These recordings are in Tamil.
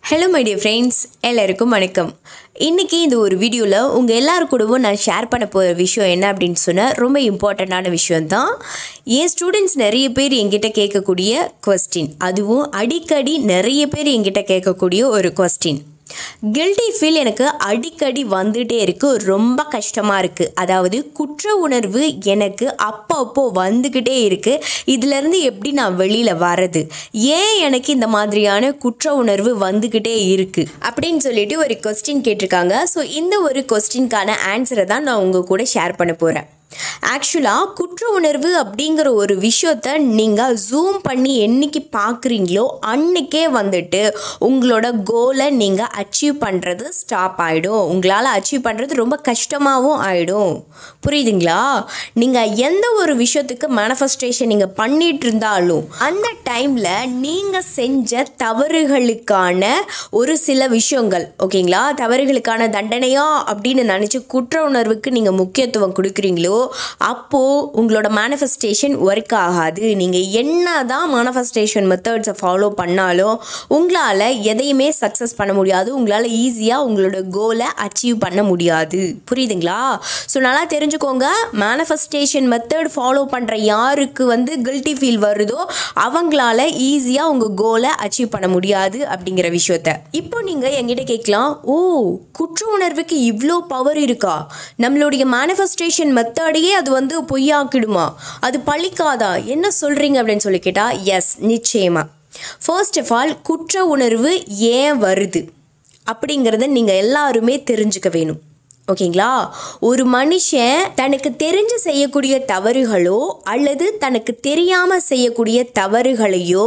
ஹலோ மை டியர் ஃப்ரெண்ட்ஸ் எல்லாருக்கும் வணக்கம் இன்றைக்கி இந்த ஒரு வீடியோவில் உங்கள் எல்லாரு கூடவும் நான் ஷேர் பண்ண போகிற விஷயம் என்ன அப்படின்னு சொன்னால் ரொம்ப இம்பார்ட்டண்ட்டான விஷயம் தான் என் ஸ்டூடெண்ட்ஸ் நிறைய பேர் என்கிட்ட கேட்கக்கூடிய கொஸ்டின் அதுவும் அடிக்கடி நிறைய பேர் என்கிட்ட கேட்கக்கூடிய ஒரு கொஸ்டின் கில்ட்டி ஃபீல் எனக்கு அடிக்கடி வந்துட்டே இருக்கு ரொம்ப கஷ்டமாக இருக்குது அதாவது குற்ற உணர்வு எனக்கு அப்போ அப்போ வந்துக்கிட்டே இருக்குது இதுலேருந்து எப்படி நான் வெளியில் வர்றது ஏன் எனக்கு இந்த மாதிரியான குற்ற உணர்வு வந்துக்கிட்டே இருக்குது அப்படின்னு சொல்லிட்டு ஒரு கொஸ்டின் கேட்டிருக்காங்க ஸோ இந்த ஒரு கொஸ்டின்கான ஆன்சரை தான் நான் உங்கள் கூட ஷேர் பண்ண போகிறேன் ஆக்சுவலாக குற்ற உணர்வு அப்படிங்கிற ஒரு விஷயத்த நீங்கள் ஜூம் பண்ணி என்னைக்கு பார்க்குறீங்களோ அன்னைக்கே வந்துட்டு உங்களோட கோலை நீங்கள் அச்சீவ் பண்ணுறது ஸ்டாப் ஆகிடும் உங்களால் அச்சீவ் பண்ணுறது ரொம்ப கஷ்டமாகவும் ஆகிடும் புரியுதுங்களா நீங்கள் எந்த ஒரு விஷயத்துக்கு மேனிஃபெஸ்டேஷன் நீங்கள் பண்ணிட்டு இருந்தாலும் அந்த டைமில் நீங்கள் செஞ்ச தவறுகளுக்கான ஒரு சில விஷயங்கள் ஓகேங்களா தவறுகளுக்கான தண்டனையா அப்படின்னு நினச்சி குற்ற உணர்வுக்கு நீங்கள் முக்கியத்துவம் கொடுக்குறீங்களோ அப்போது உங்களோட மேனிஃபெஸ்டேஷன் ஒர்க் ஆகாது நீங்கள் என்ன தான் மேனிஃபெஸ்டேஷன் மெத்தட்ஸை ஃபாலோ பண்ணாலும் உங்களால் எதையுமே சக்ஸஸ் பண்ண முடியாது உங்களால் ஈஸியாக உங்களோட கோலை அச்சீவ் பண்ண முடியாது புரியுதுங்களா ஸோ நல்லா தெரிஞ்சுக்கோங்க மேனிஃபெஸ்டேஷன் மெத்தட் ஃபாலோ பண்ணுற யாருக்கு வந்து கில்ட்டி ஃபீல் வருதோ அவங்களால ஈஸியாக உங்கள் கோலை அச்சீவ் பண்ண முடியாது அப்படிங்கிற விஷயத்த இப்போ நீங்கள் என்கிட்ட கேட்கலாம் ஓ குற்ற உணர்வுக்கு இவ்வளோ பவர் இருக்கா நம்மளுடைய மேனிஃபெஸ்டேஷன் மெத்தடையே அது வந்து பொய்யாக்கிடுமா அது பழிக்காதா என்ன சொல்கிறீங்க அப்படின்னு சொல்லி கேட்டால் எஸ் நிச்சயமாக ஃபர்ஸ்ட் ஆஃப் ஆல் குற்ற உணர்வு ஏன் வருது அப்படிங்கிறத நீங்கள் எல்லாருமே தெரிஞ்சுக்க வேணும் ஓகேங்களா ஒரு மனுஷன் தனக்கு தெரிஞ்சு செய்யக்கூடிய தவறுகளோ அல்லது தனக்கு தெரியாமல் செய்யக்கூடிய தவறுகளையோ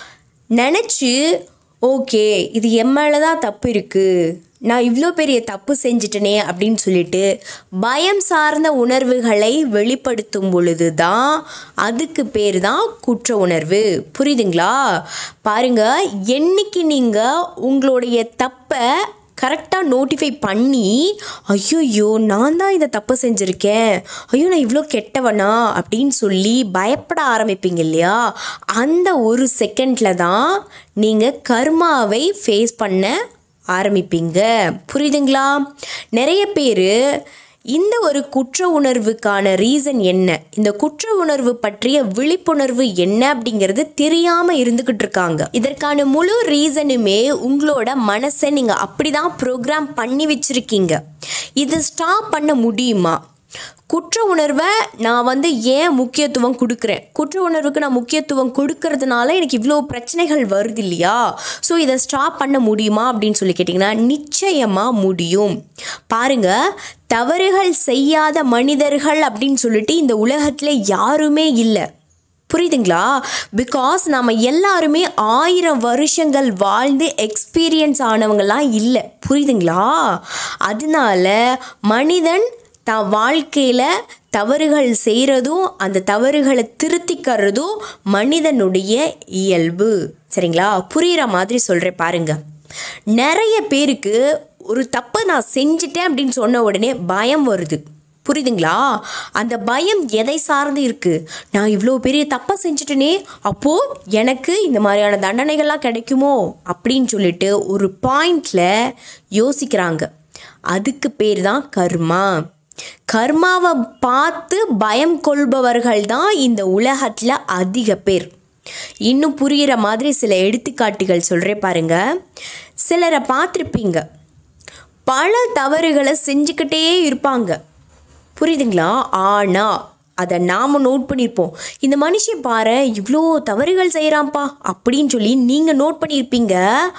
நினச்சி ஓகே இது என் மேலே தான் தப்பு இருக்குது நான் இவ்வளோ பெரிய தப்பு செஞ்சிட்டனே அப்படின்னு சொல்லிட்டு பயம் சார்ந்த உணர்வுகளை வெளிப்படுத்தும் பொழுது தான் அதுக்கு பேர் தான் குற்ற உணர்வு புரியுதுங்களா பாருங்க என்னைக்கு நீங்கள் உங்களுடைய தப்பை கரெக்டாக நோட்டிஃபை பண்ணி ஐயோயோ நான் தான் இந்த தப்பு செஞ்சுருக்கேன் ஐயோ நான் இவ்வளோ கெட்டவனா அப்படின்னு சொல்லி பயப்பட ஆரம்பிப்பீங்க இல்லையா அந்த ஒரு செகண்டில் தான் நீங்கள் கர்மாவை ஃபேஸ் பண்ண ஆரம்பிப்பீங்க புரியுதுங்களா நிறைய பேர் இந்த ஒரு குற்ற உணர்வுக்கான ரீசன் என்ன இந்த குற்ற உணர்வு பற்றிய விழிப்புணர்வு என்ன அப்படிங்கிறது தெரியாம இருந்துகிட்டு இருக்காங்க இதற்கான முழு ரீசனுமே உங்களோட மனசை நீங்க அப்படிதான் ப்ரோக்ராம் பண்ணி வச்சிருக்கீங்க இது ஸ்டாப் பண்ண முடியுமா குற்ற உணர்வை நான் வந்து ஏன் முக்கியத்துவம் கொடுக்குறேன் குற்ற உணர்வுக்கு நான் முக்கியத்துவம் கொடுக்கறதுனால எனக்கு இவ்வளோ பிரச்சனைகள் வருது இல்லையா ஸோ இதை ஸ்டாப் பண்ண முடியுமா அப்படின்னு சொல்லி கேட்டிங்கன்னா நிச்சயமாக முடியும் பாருங்க தவறுகள் செய்யாத மனிதர்கள் அப்படின்னு சொல்லிட்டு இந்த உலகத்தில் யாருமே இல்லை புரியுதுங்களா பிகாஸ் நம்ம எல்லாருமே ஆயிரம் வருஷங்கள் வாழ்ந்து எக்ஸ்பீரியன்ஸ் ஆனவங்கலாம் இல்லை புரியுதுங்களா அதனால மனிதன் தான் வாழ்க்கையில் தவறுகள் செய்கிறதும் அந்த தவறுகளை திருத்திக்கிறதும் மனிதனுடைய இயல்பு சரிங்களா புரிகிற மாதிரி சொல்கிறேன் பாருங்க நிறைய பேருக்கு ஒரு தப்பை நான் செஞ்சிட்டேன் அப்படின்னு சொன்ன உடனே பயம் வருது புரியுதுங்களா அந்த பயம் எதை சார்ந்து இருக்குது நான் இவ்வளோ பெரிய தப்பை செஞ்சுட்டேனே அப்போது எனக்கு இந்த மாதிரியான தண்டனைகள்லாம் கிடைக்குமோ அப்படின்னு சொல்லிட்டு ஒரு பாயிண்டில் யோசிக்கிறாங்க அதுக்கு பேர் தான் கர்மா கர்மாவை பார்த்து பயம் கொள்பவர்கள் தான் இந்த உலகத்தில் அதிக பேர் இன்னும் புரிகிற மாதிரி சில எடுத்துக்காட்டுகள் சொல்கிறேன் பாருங்க சிலரை பார்த்துருப்பீங்க பல தவறுகளை செஞ்சுக்கிட்டே இருப்பாங்க புரியுதுங்களா ஆனால் அதை நாம் நோட் பண்ணியிருப்போம் இந்த மனுஷன் பாரு இவ்வளோ தவறுகள் செய்கிறான்ப்பா அப்படின்னு சொல்லி நீங்கள் நோட் பண்ணியிருப்பீங்க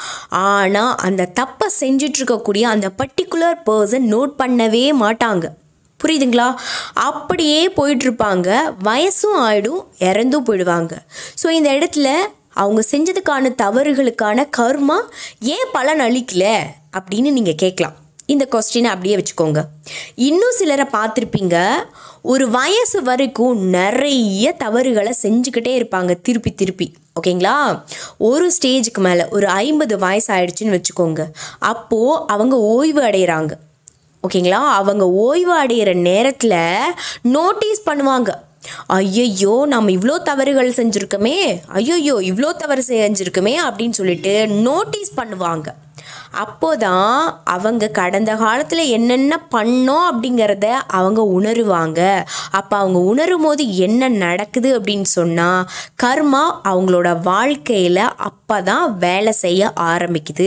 ஆனால் அந்த தப்பை செஞ்சிட்ருக்கக்கூடிய அந்த பர்டிகுலர் பர்சன் நோட் பண்ணவே மாட்டாங்க புரியுதுங்களா அப்படியே போயிட்டுருப்பாங்க வயசும் ஆயிடும் இறந்தும் போயிடுவாங்க ஸோ இந்த இடத்துல அவங்க செஞ்சதுக்கான தவறுகளுக்கான கர்மா ஏன் பலன் அளிக்கல அப்படின்னு நீங்கள் கேட்கலாம் இந்த கொஸ்டினை அப்படியே வச்சுக்கோங்க இன்னும் சிலரை பார்த்துருப்பீங்க ஒரு வயசு வரைக்கும் நிறைய தவறுகளை செஞ்சுக்கிட்டே இருப்பாங்க திருப்பி திருப்பி ஓகேங்களா ஒரு ஸ்டேஜுக்கு மேலே ஒரு ஐம்பது வயசு ஆயிடுச்சுன்னு வச்சுக்கோங்க அப்போது அவங்க ஓய்வு அடைகிறாங்க ஓகேங்களா அவங்க ஓய்வு அடைகிற நேரத்தில் நோட்டீஸ் பண்ணுவாங்க ஐயையோ நம்ம இவ்வளோ தவறுகள் செஞ்சுருக்கோமே ஐயையோ இவ்வளோ தவறு செஞ்சுருக்கோமே அப்படின்னு சொல்லிட்டு நோட்டீஸ் பண்ணுவாங்க அப்போதான் அவங்க கடந்த காலத்தில் என்னென்ன பண்ணோம் அப்படிங்கிறத அவங்க உணருவாங்க அப்போ அவங்க உணரும் போது என்ன நடக்குது அப்படின்னு சொன்னால் கர்மா அவங்களோட வாழ்க்கையில் அப்போ தான் வேலை செய்ய ஆரம்பிக்குது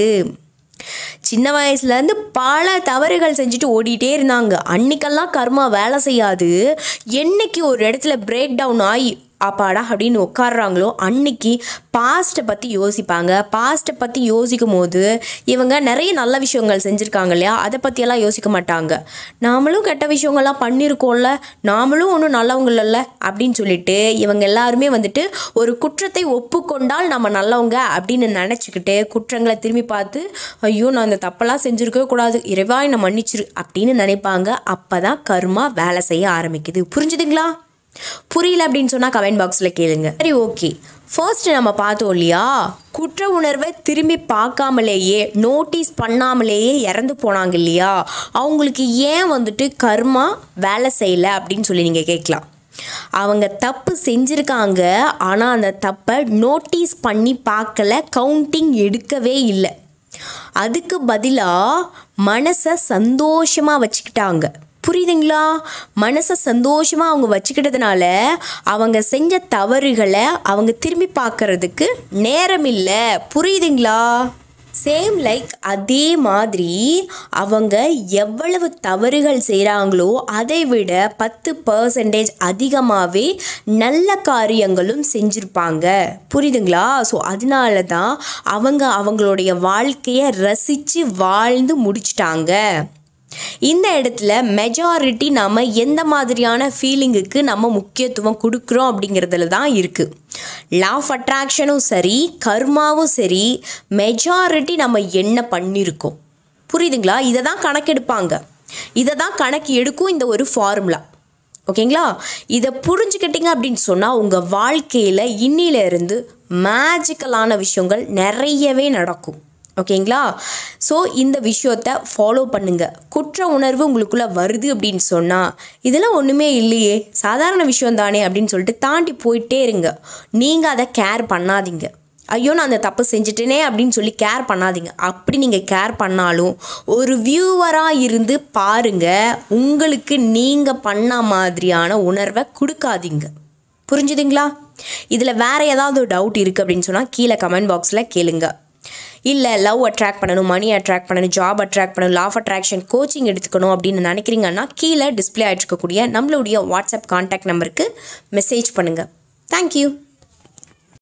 சின்ன வயசுலேருந்து பல தவறுகள் செஞ்சுட்டு ஓடிட்டே இருந்தாங்க அன்னைக்கெல்லாம் கர்மா வேலை செய்யாது என்னைக்கு ஒரு இடத்துல பிரேக் டவுன் ஆகி அப்பாடா அப்படின்னு உட்காடுறாங்களோ அன்னைக்கு பாஸ்ட்டை பற்றி யோசிப்பாங்க பாஸ்ட்டை பற்றி யோசிக்கும் போது இவங்க நிறைய நல்ல விஷயங்கள் செஞ்சுருக்காங்க இல்லையா அதை பற்றியெல்லாம் யோசிக்க மாட்டாங்க நாமளும் கெட்ட விஷயங்கள்லாம் பண்ணியிருக்கோம்ல நாமளும் ஒன்றும் நல்லவங்க இல்லைல்ல அப்படின்னு சொல்லிட்டு இவங்க எல்லாருமே வந்துட்டு ஒரு குற்றத்தை ஒப்புக்கொண்டால் நம்ம நல்லவங்க அப்படின்னு நினச்சிக்கிட்டு குற்றங்களை திரும்பி பார்த்து ஐயோ நான் இந்த தப்பெல்லாம் செஞ்சுருக்கவே கூடாது இறைவா என்னை மன்னிச்சிரு அப்படின்னு நினைப்பாங்க அப்போ தான் கர்மா வேலை செய்ய ஆரம்பிக்குது புரிஞ்சுதுங்களா புரியல அப்படின்னு சொன்னால் கமெண்ட் பாக்ஸில் கேளுங்க சரி ஓகே ஃபர்ஸ்ட் நம்ம பார்த்தோம் இல்லையா குற்ற உணர்வை திரும்பி பார்க்காமலேயே நோட்டீஸ் பண்ணாமலேயே இறந்து போனாங்க இல்லையா அவங்களுக்கு ஏன் வந்துட்டு கர்மா வேலை செய்யலை அப்படின்னு சொல்லி நீங்கள் கேட்கலாம் அவங்க தப்பு செஞ்சுருக்காங்க ஆனால் அந்த தப்பை நோட்டீஸ் பண்ணி பார்க்கல கவுண்டிங் எடுக்கவே இல்லை அதுக்கு பதிலாக மனசை சந்தோஷமாக வச்சுக்கிட்டாங்க புரியுதுங்களா மனசை சந்தோஷமாக அவங்க வச்சுக்கிட்டதுனால அவங்க செஞ்ச தவறுகளை அவங்க திரும்பி பார்க்கறதுக்கு நேரம் இல்லை புரியுதுங்களா சேம் லைக் அதே மாதிரி அவங்க எவ்வளவு தவறுகள் செய்கிறாங்களோ அதை விட பத்து பர்சன்டேஜ் அதிகமாகவே நல்ல காரியங்களும் செஞ்சுருப்பாங்க புரியுதுங்களா ஸோ அதனால தான் அவங்க அவங்களுடைய வாழ்க்கையை ரசித்து வாழ்ந்து முடிச்சிட்டாங்க இந்த இடத்துல மெஜாரிட்டி நம்ம எந்த மாதிரியான ஃபீலிங்குக்கு நம்ம முக்கியத்துவம் கொடுக்குறோம் அப்படிங்கிறதுல தான் இருக்குது லா ஆஃப் அட்ராக்ஷனும் சரி கர்மாவும் சரி மெஜாரிட்டி நம்ம என்ன பண்ணியிருக்கோம் புரியுதுங்களா இதை தான் கணக்கெடுப்பாங்க இதை தான் கணக்கு எடுக்கும் இந்த ஒரு ஃபார்முலா ஓகேங்களா இதை புரிஞ்சுக்கிட்டீங்க அப்படின்னு சொன்னால் உங்கள் வாழ்க்கையில் இன்னிலிருந்து மேஜிக்கலான விஷயங்கள் நிறையவே நடக்கும் ஓகேங்களா ஸோ இந்த விஷயத்த ஃபாலோ பண்ணுங்கள் குற்ற உணர்வு உங்களுக்குள்ளே வருது அப்படின்னு சொன்னால் இதெல்லாம் ஒன்றுமே இல்லையே சாதாரண விஷயம் தானே அப்படின்னு சொல்லிட்டு தாண்டி போயிட்டே இருங்க நீங்கள் அதை கேர் பண்ணாதீங்க ஐயோ நான் அந்த தப்பு செஞ்சுட்டேனே அப்படின்னு சொல்லி கேர் பண்ணாதீங்க அப்படி நீங்கள் கேர் பண்ணாலும் ஒரு வியூவராக இருந்து பாருங்கள் உங்களுக்கு நீங்கள் பண்ண மாதிரியான உணர்வை கொடுக்காதீங்க புரிஞ்சுதுங்களா இதில் வேறு ஏதாவது டவுட் இருக்குது அப்படின்னு சொன்னால் கீழே கமெண்ட் பாக்ஸில் கேளுங்க இல்லை லவ் அட்ராக்ட் பண்ணணும் மணி அட்ராக்ட் பண்ணணும் ஜாப் அட்ராக்ட் பண்ணணும் லா ஆஃப் அட்ராக்ஷன் கோச்சிங் எடுத்துக்கணும் அப்படின்னு நினைக்கிறீங்கன்னா கீழே டிஸ்பிளே ஆகிட்டு இருக்கக்கூடிய நம்மளுடைய வாட்ஸ்அப் கான்டாக்ட் நம்பருக்கு மெசேஜ் பண்ணுங்கள் தேங்க்யூ